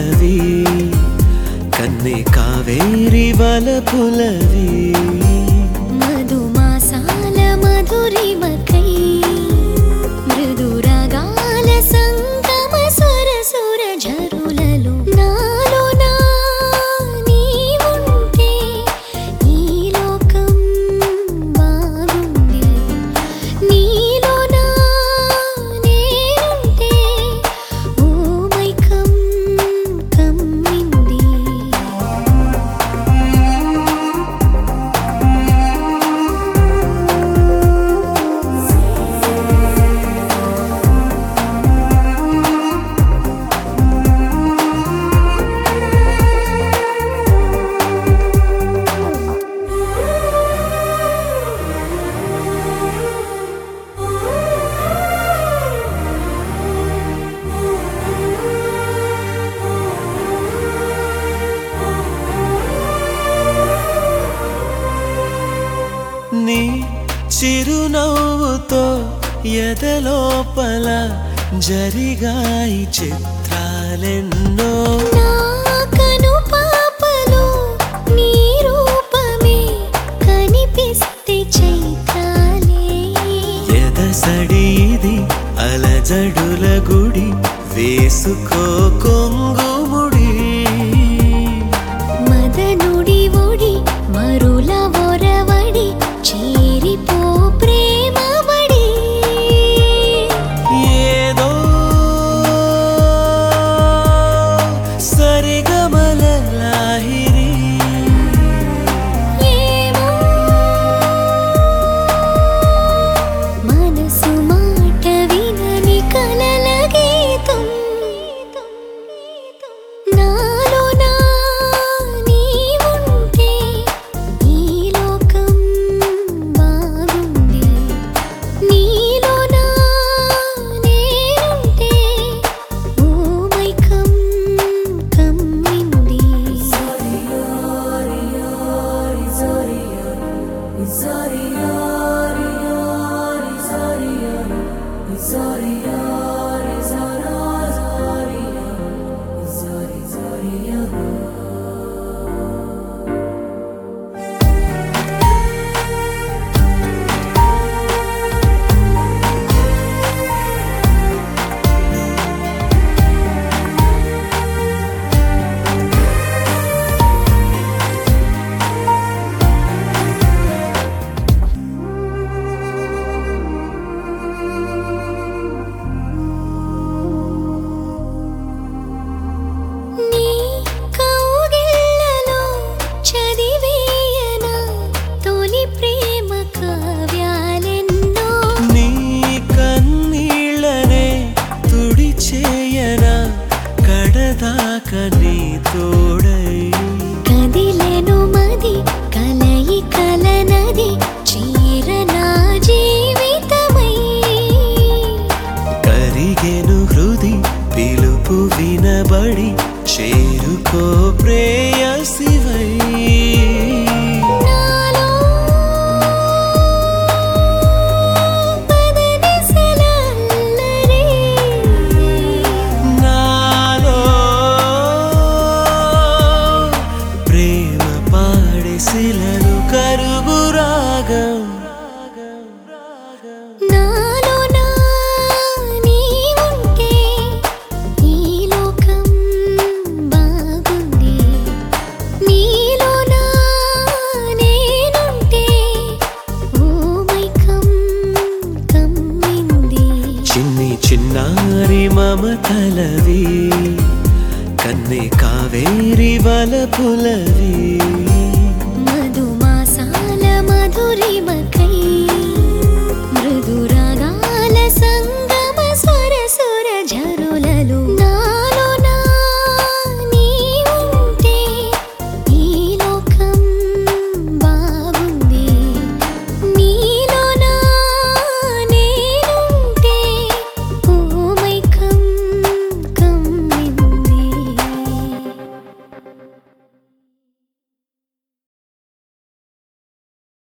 పులవి కన్నే కావేరి వల పులవి మధుమాసాల మధురిమకై మృదురగాల సంగమ స్వర సుర జరులలో నాలో నా నీవుంటే ఈ లోకం బాగుంది నీలో నా నేనుంటే ఓ మైకం కమ్మింది నీ చిరునవ్వుతో ఎదలోపల జరిగాయి చిత్రాలెన్నో నా కను పాపలో నీ రూపమే కనిపిస్తే చైత్రాలే ఎదసడి ఇది అలజడుల గుడి వేసుకో కొంగుముడి మదనుడి ఒడి మరుల ఒరవడి చేరిపో ప్రేమ బడి ఏదో సరిగమల లాహిరి ఏమో మనసు మాట వినని కలల గీతం నాలో నా నీవుంటే ఈ లోకం బాగుంది నీలో నా నేనుంటే ఓ మైకం కమ్మింది నీ కౌగిళ్ళలో చదివేయనా తొలి ప్రేమ కావ్యాలెన్నో నీ కన్నీళ్ళనే తుడి చేయన కడదాక నీ తోడై కదిలెను మది కలయి కలనది చీరనా జీవితమై కరిగెను హృది పిలుపు వినబడి చేరుకో ప్రేయసివై నాలో పదనిసలల్లరి నాలో ప్రేమ పాడెసిలను కరుగు రాగం నాలో నా నీవుంటే ఈ లోకం బాగుంది నీలో నా నేనుంటే ఓ మైకం కమ్మింది చిన్ని చిన్నారి మమతలవి కన్నే కావేరి వల పులవి మధుమాసాల మధురిమకై